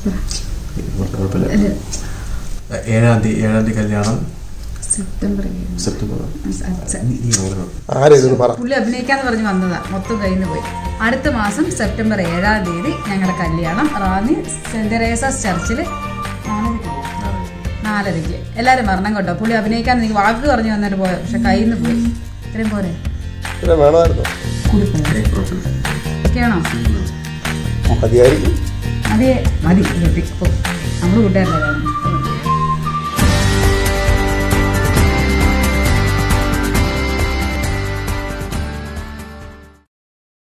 കുഴപ്പമില്ല ഏഴാം തീയതി ഏഴാം തീയതി കല്യാണം സെപ്റ്റംബർ ഏഴ്. സെപ്റ്റംബർ അച്ഛൻ. നീ- നീ അങ്ങോട്ട് നോക്ക്. ആരും ഇതൊന്ന് പറ പുള്ളി അഭിനയിക്കാന്ന് പറഞ്ഞ് വന്നതാ മൊത്തം കയ്യിൽ പോയി അടുത്ത മാസം സെപ്റ്റംബർ ഏഴാം തീയതി ഞങ്ങളുടെ കല്യാണം റാന്നി സെന്റ് തെരേസാസ് ചർച്ചിൽ നാലരയ്ക്ക് എല്ലാവരും വരണം കേട്ടോ പുള്ളി അഭിനയിക്കാൻ എനിക്ക് വാക്ക് പറഞ്ഞു വന്നിട്ട് പോയോ പക്ഷെ കയ്യിൽ നിന്ന് പോയി ഇത്രയും പോരെ പിന്നെ വേണമായിരുന്നു ഏ, കുഴപ്പമില്ല. ഒക്കെയാണോ മതിയായിരിക്കും അതെ മതി നമ്മൾ കൂട്ടുകാരല്ലേ